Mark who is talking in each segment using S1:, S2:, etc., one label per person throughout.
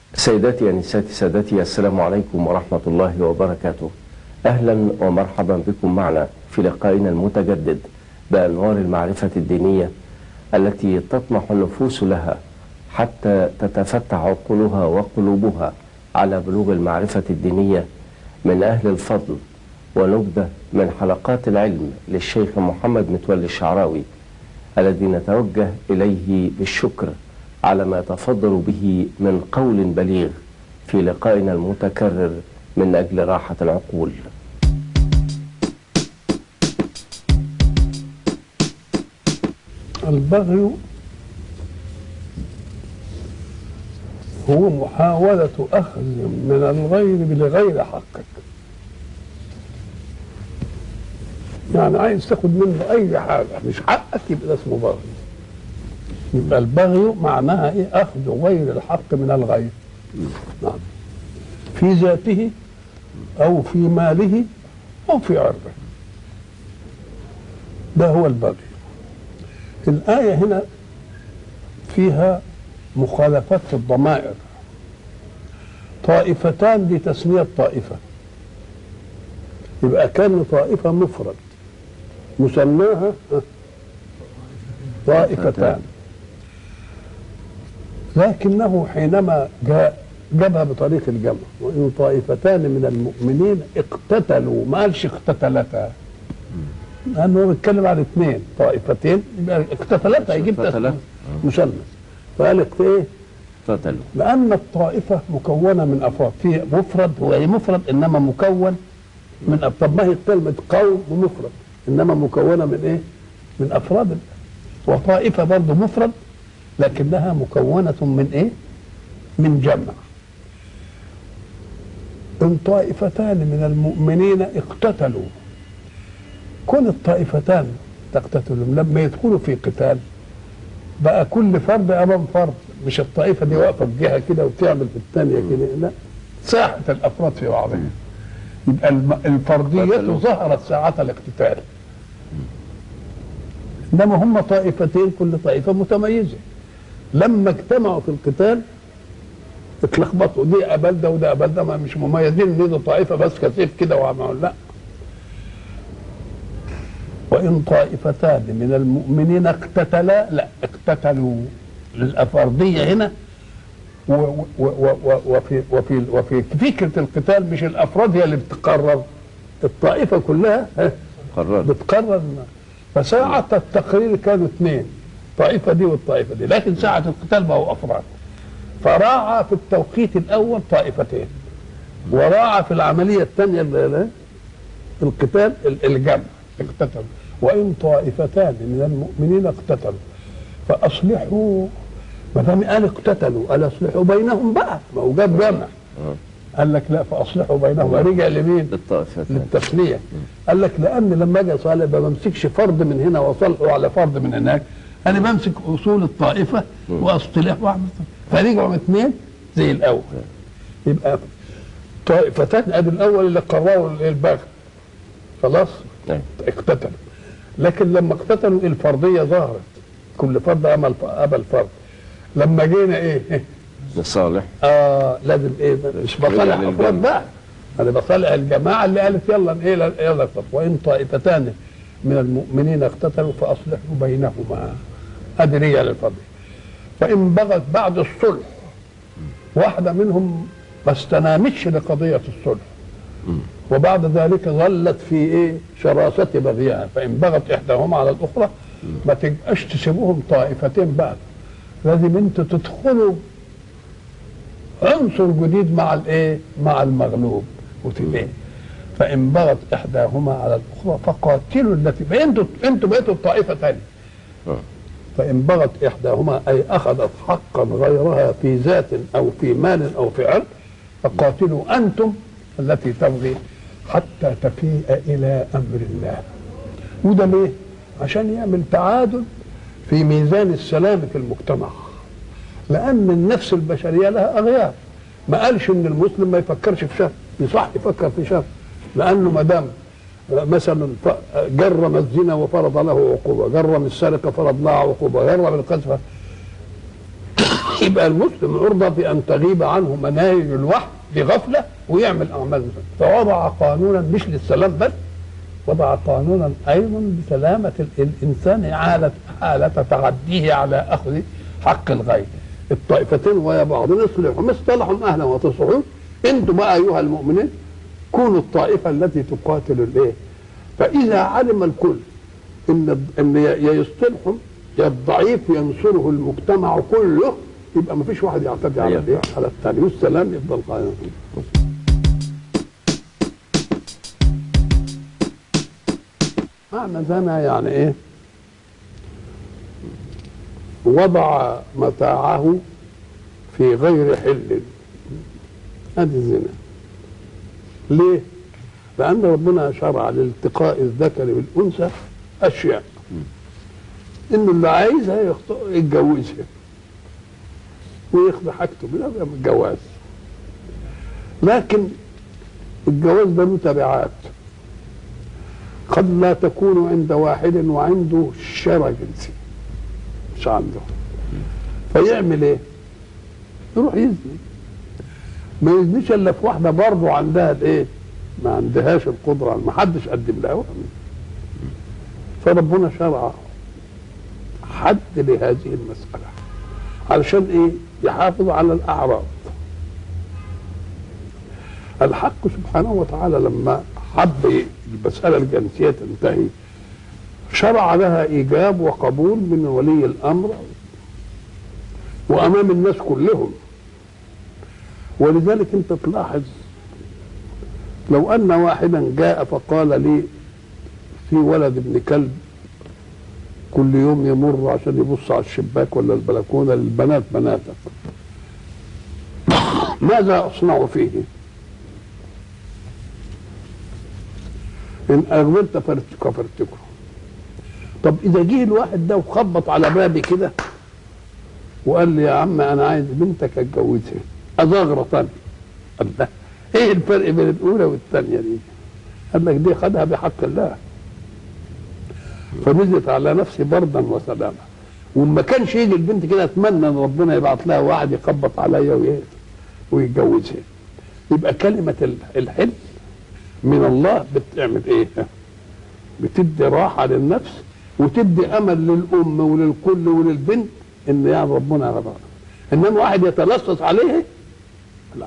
S1: سيداتي أنساتي سادتي السلام عليكم ورحمة الله وبركاته أهلا ومرحبا بكم معنا في لقائنا المتجدد بأنوار المعرفة الدينية التي تطمح النفوس لها حتى تتفتح عقولها وقلوبها على بلوغ المعرفة الدينية من أهل الفضل ونبذة من حلقات العلم للشيخ محمد متولي الشعراوي الذي نتوجه إليه بالشكر على ما يتفضل به من قول بليغ في لقائنا المتكرر من أجل راحة العقول
S2: البغي هو محاولة أخذ من الغير لغير حقك يعني عايز تاخد منه أي حاجة مش حقك يبقى ده اسمه بغي يبقى البغي معناها إيه أخذ غير الحق من الغير نعم في ذاته أو في ماله أو في عرضه ده هو البغي الآية هنا فيها مخالفات في الضمائر طائفتان دي تسمية طائفة يبقى كان طائفة مفرد مسماها طائفتان لكنه حينما جاء جابها بطريق الجمع وإن طائفتان من المؤمنين اقتتلوا ما قالش اقتتلتا لأنه بيتكلم عن اثنين طائفتين يبقى اقتتلتا يجيب
S1: اقتتلت.
S2: مثلث فقال ايه
S1: قتلوا
S2: لأن الطائفة مكونة من أفراد في مفرد هو إيه مفرد إنما مكون من أب... طب ما هي كلمة قوم ومفرد إنما مكونة من إيه؟ من أفراد وطائفة برضه مفرد لكنها مكونة من إيه؟ من جمع إن طائفتان من المؤمنين اقتتلوا كون الطائفتان تقتتلوا لما يدخلوا في قتال بقى كل فرد امام فرد مش الطائفه دي واقفه في جهه كده وتعمل في الثانيه كده لا ساحه الافراد في بعضها يبقى الم- الفرديه
S1: قتلوا.
S2: ظهرت ساعه الاقتتال انما هم طائفتين كل طائفه متميزه لما اجتمعوا في القتال اتلخبطوا دي قبل ده وده قبل ده ما مش مميزين ان دي طائفه بس كسيف كده وعملوا لا وإن طائفتان من المؤمنين اقتتلا لا اقتتلوا الأفردية هنا و- و- و- و- وفي وفي وفي فكرة القتال مش الأفراد هي اللي بتقرر الطائفة كلها ها،
S1: قررت
S2: بتقرر فساعة التقرير كانوا اثنين الطائفة دي والطائفة دي لكن ساعة القتال بقوا أفراد فراعى في التوقيت الأول طائفتين وراعى في العملية الثانية ال- ال- القتال ال- الجمع اقتتلوا وإن طائفتان من المؤمنين اقتتلوا فأصلحوا ما دام قال اقتتلوا قال اصلحوا بينهم بقى ما هو جاب جمع قال لك لا فأصلحوا بينهم رجع لمين؟
S1: للطائفتان
S2: للتثنيه قال لك لان لما اجي اصالح ما بمسكش فرد من هنا واصالحه على فرد من هناك انا بمسك اصول الطائفه واصطلح واعمل فرجعوا اثنين زي الاول يبقى طائفتان ادي الاول اللي قرروا البغي خلاص
S1: نعم.
S2: اقتتلوا لكن لما اقتتلوا الفرديه ظهرت كل فرد عمل قبل فرد لما جينا ايه
S1: لصالح
S2: اه لازم ايه مش بصالح
S1: رجع
S2: افراد
S1: للجمع.
S2: بقى انا بصالح الجماعه اللي قالت يلا ايه يلا اقتتل. وان طائفتان من المؤمنين اقتتلوا فاصلحوا بينهما ادي رجع للفضل فان بغت بعد الصلح واحده منهم ما استنامتش لقضيه الصلح وبعد ذلك ظلت في ايه شراسه بغيها فان بغت احداهما على الاخرى ما تبقاش تسيبوهم طائفتين بقى لازم انتوا تدخلوا عنصر جديد مع الايه مع المغلوب وتبقى فان بغت احداهما على الاخرى فقاتلوا التي فانتوا انتوا بقيتوا الطائفه ثانيه
S1: آه.
S2: فان بغت احداهما اي اخذت حقا غيرها في ذات او في مال او في عرض فقاتلوا انتم التي تبغي حتى تفيء الى امر الله وده ليه عشان يعمل تعادل في ميزان السلام في المجتمع لان النفس البشريه لها اغيار ما قالش ان المسلم ما يفكرش في شر يصح يفكر في شر لانه ما دام مثلا ف- جرم الزنا وفرض له عقوبه جرم السرقه فرض لها عقوبه جرم القذف يبقى المسلم عرضة بأن تغيب عنه مناهج الوحي بغفلة ويعمل أعمال مسلم فوضع قانونا مش للسلام بس وضع قانونا أيضا بسلامة ال- الإنسان حالة حالة تعديه على أخذ حق الغير الطائفتين ويا بعض يصلحوا اصطلحوا أهلا وتصلحون أنتم بقى أيها المؤمنين كونوا الطائفة التي تقاتل الإيه فإذا علم الكل ان ان يا يصطلحوا يا الضعيف ينصره المجتمع كله يبقى ما فيش واحد يعتدي على
S1: أيوة.
S2: الايه على الثاني والسلام يفضل قائم معنى زنا يعني ايه وضع متاعه في غير حل هذه الزنا ليه لأن ربنا شرع لالتقاء الذكر بالأنثى أشياء إنه اللي عايزها يخط- يتجوزها وياخد حاجته بلا من الجواز لكن الجواز ده له تبعات قد لا تكون عند واحد وعنده شرع جنسي مش عنده فيعمل ايه؟ يروح يزني ما يزنيش الا في واحده برضه عندها الايه؟ ما عندهاش القدره ما حدش قدم لها فربنا شرع حد لهذه المساله علشان ايه؟ يحافظ على الاعراض الحق سبحانه وتعالى لما حب المساله الجنسيه تنتهي شرع لها ايجاب وقبول من ولي الامر وامام الناس كلهم ولذلك انت تلاحظ لو ان واحدا جاء فقال لي في ولد ابن كلب كل يوم يمر عشان يبص على الشباك ولا البلكونه للبنات بناتك ماذا اصنع فيه؟ ان اغفرت فرتك فرتكه طب اذا جه الواحد ده وخبط على بابي كده وقال لي يا عم انا عايز بنتك اتجوزها ازغرطني الله ايه الفرق بين الاولى والثانيه دي قال لك دي خدها بحق الله فنزلت على نفسي بردا وسلاما وما كانش يجي البنت كده اتمنى ان ربنا يبعت لها واحد يخبط عليا وي- ويتجوزها يبقى كلمه ال- الحلم من الله بتعمل ايه بتدي راحه للنفس وتدي امل للام وللكل وللبنت ان يا ربنا يرضى انما واحد يتلصص عليه لا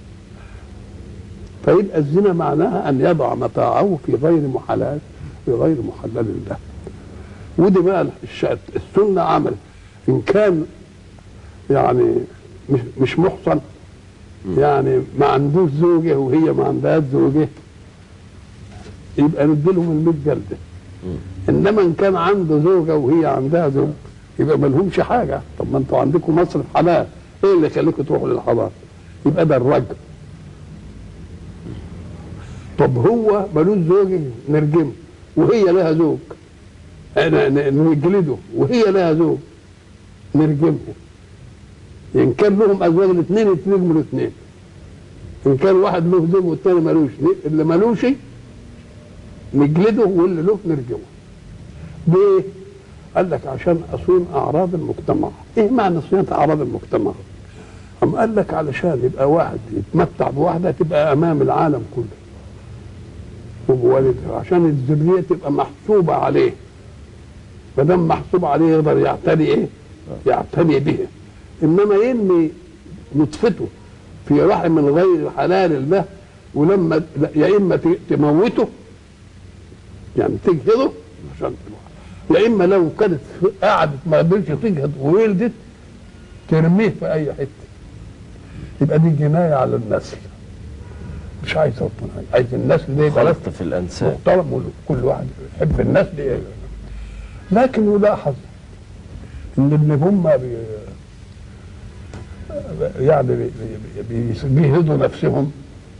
S2: فيبقى الزنا معناها ان يضع متاعه في غير محلال في غير محلل له ودي بقى الش- السنه عمل ان كان يعني مش مش محصن يعني ما عندوش زوجه وهي ما عندهاش زوجه يبقى نديلهم الميت جلده انما ان كان عنده زوجه وهي عندها زوج يبقى ما لهمش حاجه طب ما انتوا عندكم مصرف حلال ايه اللي يخليكم تروحوا للحضاره يبقى ده الرجل طب هو ملوش زوج نرجمه وهي لها زوج ن- ن- نجلده وهي لها زوج نرجمها ان كان لهم ازواج الاثنين يترجموا الاثنين ان كان واحد له زوج والثاني ملوش ن- اللي ملوش نجلده واللي له نرجمه ليه؟ قال لك عشان اصون اعراض المجتمع ايه معنى صيانه اعراض المجتمع أم قال لك علشان يبقى واحد يتمتع بواحده تبقى امام العالم كله وبوالدها عشان الذريه تبقى محسوبه عليه ما دام محسوب عليه يقدر يعتني ايه؟ يعتني به انما ينمي نطفته في رحم غير حلال له ولما يا اما ت- تموته يعني تجهضه عشان يا اما لو كانت قعدت ما قدرتش تجهض وولدت ترميه في اي حته يبقى دي جنايه على النسل مش عايز ربنا عايز النسل ده يبقى
S1: خلط في الانساب
S2: محترم وكل واحد يحب النسل إيه. لكن يلاحظ ان اللي هم بي يعني بي- بي- بي- بيهدوا نفسهم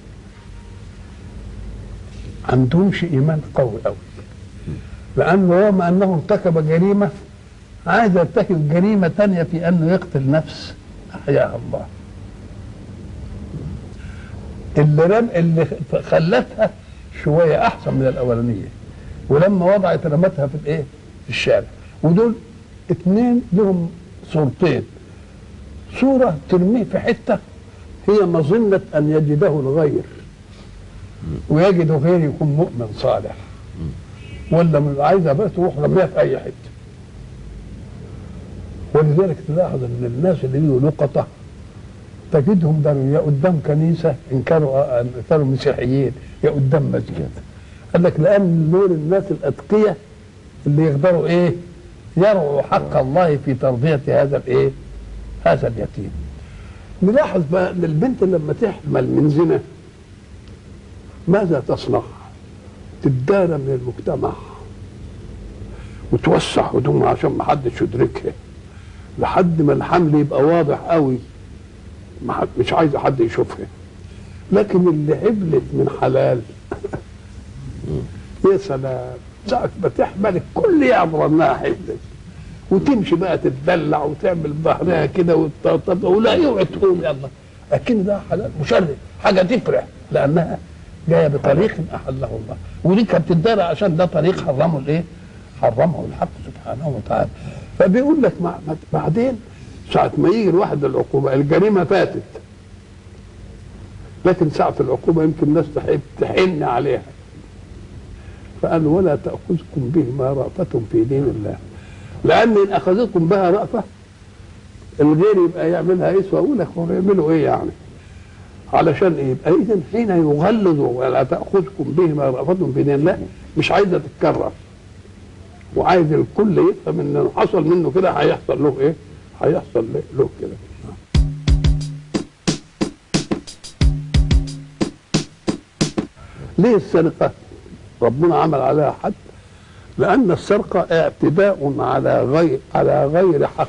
S2: عندهمش ايمان قوي قوي لانه رغم انه ارتكب جريمه عايز يرتكب جريمه تانية في انه يقتل نفس احياها الله اللي رم اللي خلتها شويه احسن من الاولانيه ولما وضعت رمتها في الايه؟ في الشارع ودول اتنين لهم صورتين صورة ترميه في حتة هي مظنة أن يجده الغير ويجد غير يكون مؤمن صالح ولا من عايزة بس تروح رميها في أي حتة ولذلك تلاحظ ان الناس اللي بيجوا لقطة تجدهم ده يا قدام كنيسة ان كانوا ان كانوا مسيحيين يا قدام مسجد قال لك لان دول الناس الاتقية اللي يقدروا ايه يرعوا حق الله في تربية هذا الايه هذا اليتيم نلاحظ بقى ان البنت لما تحمل من زنا ماذا تصنع تدار من المجتمع وتوسع هدومها عشان ما حدش يدركها لحد ما الحمل يبقى واضح قوي ما حد مش عايزه حد يشوفها لكن اللي حبلت من حلال يا سلام ساعة ما تحمل الكل يعبر انها حبلت وتمشي بقى تتدلع وتعمل ظهرها كده وتطبطب ولا اوعي تقوم يلا لكن ده حلال مشرف حاجه تفرح لانها جايه بطريق احله الله ودي كانت تدار عشان ده طريق حرمه الايه؟ حرمه الحق سبحانه وتعالى فبيقول لك مع- مع- بعدين ساعة ما يجي الواحد العقوبة الجريمة فاتت لكن ساعة العقوبة يمكن الناس تحب تحن عليها فقال ولا تأخذكم بهما رأفة في دين الله لأن إن أخذتكم بها رأفة الغير يبقى يعملها إيه وأقول لك هو يعملوا إيه يعني علشان إيه يبقى إذا حين يغلظوا ولا تأخذكم بهما رأفة في دين الله مش عايزة تتكرر وعايز الكل يفهم ان حصل منه كده هيحصل له ايه؟ هيحصل له- له كده. ليه السرقه؟ ربنا عمل عليها حد لان السرقه اعتداء على غير على غير حق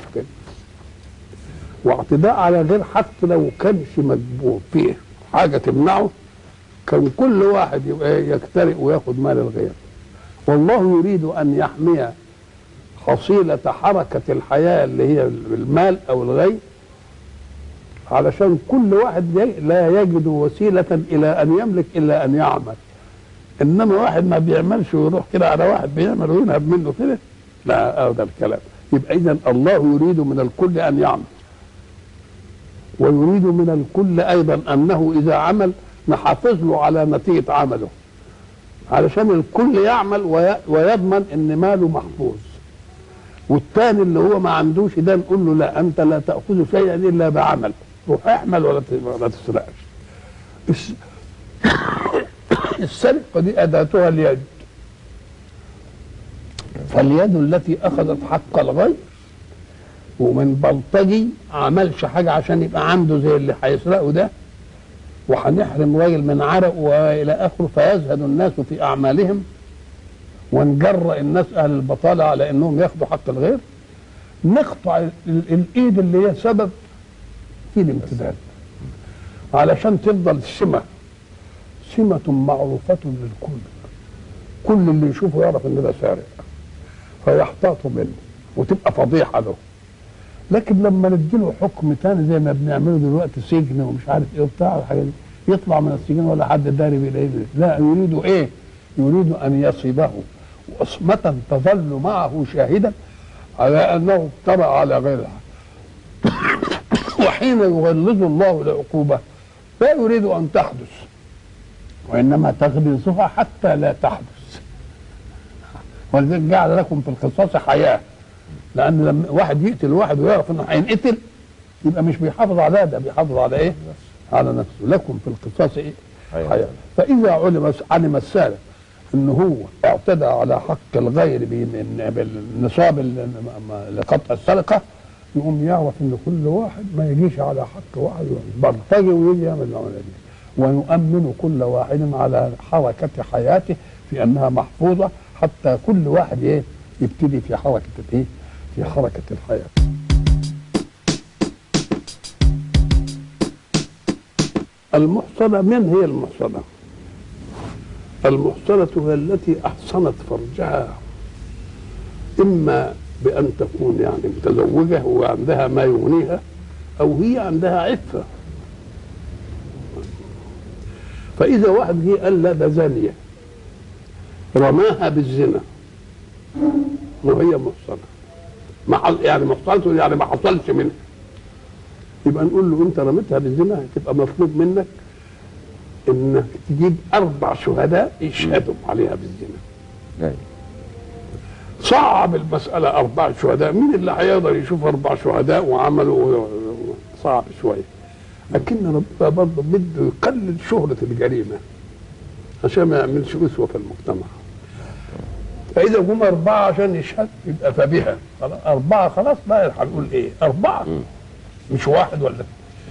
S2: واعتداء على غير حق لو كانش مجبور فيه حاجه تمنعه كان كل واحد يبقى يكترئ وياخد مال الغير والله يريد ان يحمي حصيلة حركة الحياة اللي هي المال أو الغي علشان كل واحد ي- لا يجد وسيلة إلى أن يملك إلا أن يعمل إنما واحد ما بيعملش ويروح كده على واحد بيعمل وينهب منه كده لا هذا الكلام يبقى إذا الله يريد من الكل أن يعمل ويريد من الكل أيضا أنه إذا عمل نحافظ له على نتيجة عمله علشان الكل يعمل وي- ويضمن ان ماله محفوظ والتاني اللي هو ما عندوش ده نقول له لا انت لا تاخذ شيئا الا بعمل روح احمل ولا ت- ولا تسرقش الس- السرقه دي اداتها اليد فاليد التي اخذت حق الغير ومن بلطجي عملش حاجه عشان يبقى عنده زي اللي هيسرقه ده وهنحرم راجل من عرق والى اخره فيزهد الناس في اعمالهم ونجرأ الناس اهل البطاله على انهم ياخدوا حق الغير نقطع ال- ال- الايد اللي هي سبب في الامتداد علشان تفضل سمه سمه معروفه للكل كل اللي يشوفه يعرف ان ده سارق فيحتاطوا منه وتبقى فضيحه له لكن لما نديله حكم تاني زي ما بنعمله دلوقتي سجن ومش عارف ايه وبتاع الحاجات دي يطلع من السجن ولا حد داري بإيديه لا يريد ايه؟ يريد ان يصيبه وصمة تظل معه شاهدا على انه افترى على غير الحق وحين يغلظ الله العقوبة لا يريد ان تحدث وانما تغلظها حتى لا تحدث ولذلك جعل لكم في القصاص حياه لان لما واحد يقتل واحد ويعرف انه هينقتل يبقى مش بيحافظ على ده بيحافظ على ايه؟ على نفسه لكم في القصاص ايه؟
S1: حياة.
S2: حياه فاذا علم علم السارق ان هو اعتدى على حق الغير بن- بالنصاب ال- م- لقطع السرقه يقوم يعرف ان كل واحد ما يجيش على حق واحد بلطجي ويجي يعمل العمليه دي ويؤمن كل واحد على حركه حياته في انها محفوظه حتى كل واحد ايه يبتدي في حركه الايه؟ في حركه الحياه. المحصنه من هي المحصنه؟ المحصنة هي التي أحصنت فرجها إما بأن تكون يعني متزوجة وعندها ما يغنيها أو هي عندها عفة فإذا واحد جه قال لا ده زانية رماها بالزنا وهي محصنة ما حص- يعني محصنته يعني ما حصلش منها يبقى نقول له انت رميتها بالزنا تبقى مطلوب منك انك تجيب اربع شهداء يشهدوا عليها بالزنا
S1: أيوة.
S2: صعب المسألة أربع شهداء مين اللي هيقدر يشوف أربع شهداء وعملوا صعب شوية لكن ربنا برضه بده يقلل شهرة الجريمة عشان ما يعملش أسوة في المجتمع فإذا جم أربعة عشان يشهد يبقى فبها خلاص أربعة خلاص بقى هنقول إيه أربعة مش واحد ولا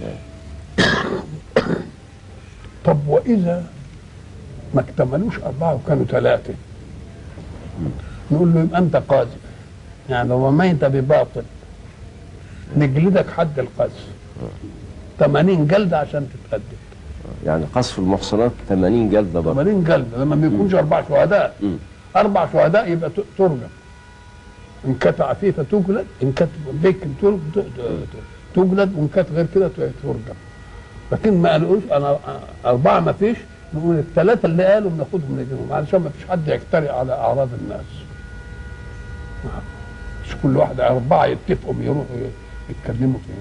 S2: طب وإذا ما اكتملوش أربعة وكانوا ثلاثة نقول له يبقى أنت قاذف يعني لو رميت بباطل نجلدك حد القذف 80 جلدة عشان تتقدم
S1: يعني قصف المحصنات 80 جلدة برضه
S2: 80 جلدة لما ما بيكونش أربع شهداء
S1: مم.
S2: أربع شهداء يبقى ت- ترجم إن كانت عفيفة تجلد إن كانت بكر تر- ت- ت- تجلد وإن كانت غير كده ت- ترجم لكن ما قالوش أنا أربعة ما فيش نقول الثلاثة اللي قالوا بناخدهم نجيبهم علشان ما فيش حد يجترئ على أعراض الناس نعم. مش كل واحد أربعة يتفقوا يروحوا يتكلموا في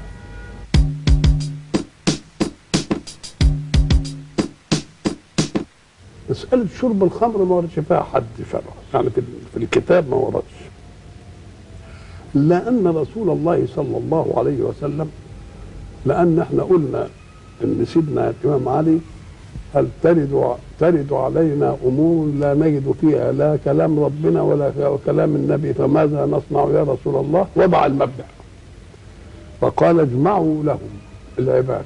S2: مسألة شرب الخمر ما وردش فيها حد شرع يعني في, في الكتاب ما وردش لأن رسول الله صلى الله عليه وسلم لأن احنا قلنا إن سيدنا الإمام علي هل ترد ترد علينا أمور لا نجد فيها لا كلام ربنا ولا كلام النبي فماذا نصنع يا رسول الله وضع المبدأ فقال اجمعوا لهم العباد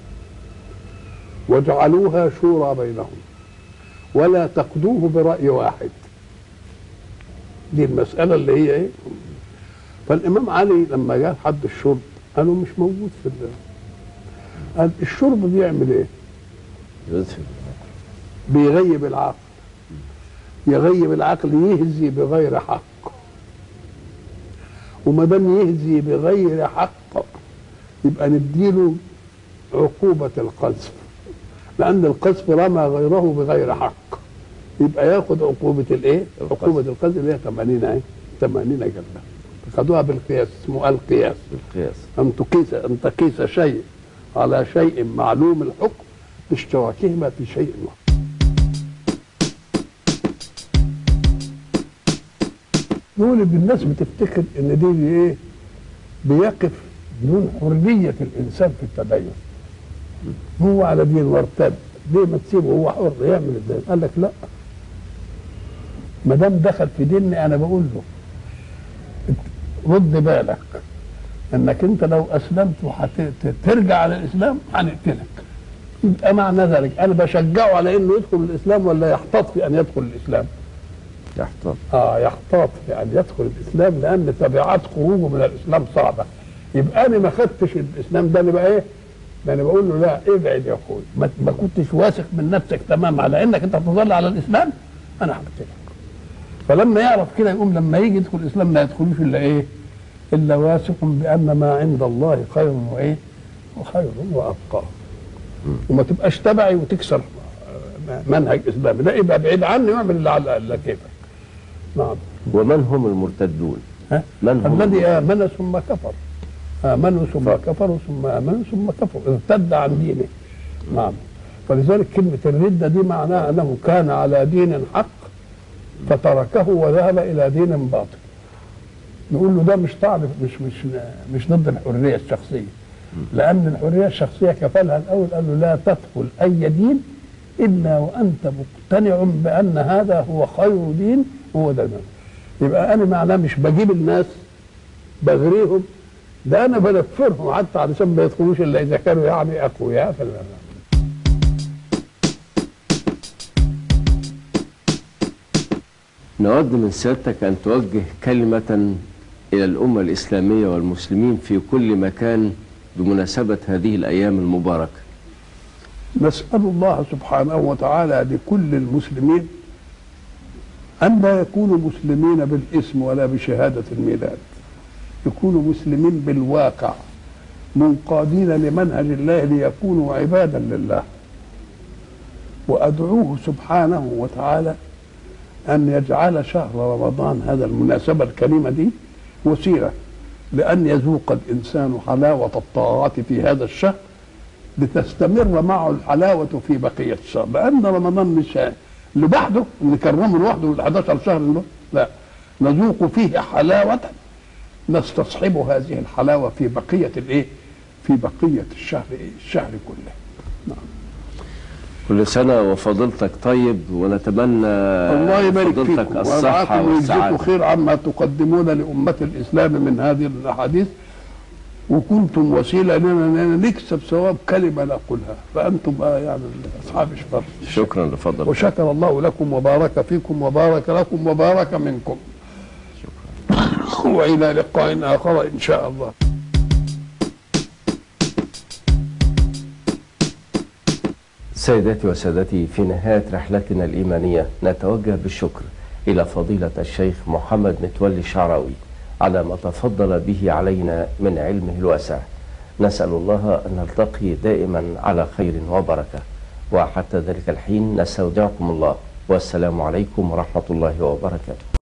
S2: واجعلوها شورى بينهم ولا تقضوه برأي واحد دي المسألة اللي هي ايه فالإمام علي لما جاء حد الشرب قالوا مش موجود في الله قال الشرب بيعمل ايه
S1: يدفن
S2: بيغيب العقل يغيب العقل يهزي بغير حق وما دام يهزي بغير حق يبقى نديله عقوبة القذف لأن القذف رمى غيره بغير حق يبقى ياخد عقوبة الايه؟
S1: القذف.
S2: عقوبة القذف اللي هي 80 ايه؟ 80 جلدة خدوها بالقياس اسمه القياس
S1: بالقياس
S2: أن تقيس أن تقيس شيء على شيء معلوم الحكم باشتراكهما في شيء واحد. يقول إن الناس بتفتكر ان دي ايه بيقف بدون حريه الانسان في التدين هو على دين وارتد ليه ما تسيبه هو حر يعمل الدين قال لك لا ما دام دخل في ديني انا بقول له رد بالك انك انت لو اسلمت وهترجع على الاسلام هنقتلك يبقى معنى ذلك انا بشجعه على انه يدخل الاسلام ولا يحتاط في ان يدخل الاسلام
S1: يحتاط
S2: اه يحتاط في ان يدخل الاسلام لان تبعات خروجه من الاسلام صعبه يبقى انا ما خدتش الاسلام ده انا بقى ايه ده انا بقول له لا ابعد يا اخوي ما, ما كنتش واثق من نفسك تمام على انك انت هتظل على الاسلام انا هقتلك فلما يعرف كده يقوم لما يجي يدخل الاسلام ما يدخلوش الا ايه الا واثق بان ما عند الله خير وايه وخير وابقى وما تبقاش تبعي وتكسر منهج اسلامي لا يبقى بعيد عني واعمل اللي على اللي كيفك نعم
S1: ومن هم المرتدون
S2: ها؟
S1: من هم
S2: الذي امن ثم كفر امنوا ثم كفروا ثم امنوا ثم كفروا ارتد عن دينه نعم فلذلك كلمه الرده دي معناها انه كان على دين حق فتركه وذهب الى دين باطل نقول له ده مش طعن مش مش مش ضد الحريه الشخصيه لان الحريه الشخصيه كفلها الاول قال له لا تدخل اي دين الا وانت مقتنع بان هذا هو خير دين هو ده المنهج. يبقى انا معناه مش بجيب الناس بغريهم ده انا بنفرهم حتى علشان ما يدخلوش الا اذا كانوا يعني اقوياء في المنهج.
S1: نود من سيادتك أن توجه كلمة إلى الأمة الإسلامية والمسلمين في كل مكان بمناسبة هذه الأيام المباركة
S2: نسأل الله سبحانه وتعالى لكل المسلمين أن لا يكونوا مسلمين بالاسم ولا بشهادة الميلاد يكونوا مسلمين بالواقع منقادين لمنهج الله ليكونوا عبادا لله وأدعوه سبحانه وتعالى أن يجعل شهر رمضان هذا المناسبة الكريمة دي وسيلة لأن يذوق الإنسان حلاوة الطاعات في هذا الشهر لتستمر معه الحلاوة في بقية الشهر لأن رمضان مش لوحده نكرمه لوحده ال 11 شهر دول لا نذوق فيه حلاوة نستصحب هذه الحلاوة في بقية الإيه؟ في بقية الشهر إيه؟ الشهر كله
S1: كل سنة وفضيلتك طيب ونتمنى
S2: الله يبارك
S1: فضيلتك
S2: فيكم
S1: الصحة
S2: ويرعاكم ويجزيكم
S1: والسعادة
S2: خير عما تقدمون لأمة الإسلام من هذه الأحاديث وكنتم وسيلة لنا لنا نكسب ثواب كلمة نقولها فأنتم بقى يعني أصحاب الشر
S1: شكرا لفضلك
S2: وشكر الله لكم وبارك فيكم وبارك لكم وبارك منكم وإلى لقاء آخر إن شاء الله
S1: سيداتي وسادتي في نهاية رحلتنا الإيمانية نتوجه بالشكر إلى فضيلة الشيخ محمد متولي الشعراوي على ما تفضل به علينا من علمه الواسع نسأل الله أن نلتقي دائما على خير وبركة وحتى ذلك الحين نستودعكم الله والسلام عليكم ورحمة الله وبركاته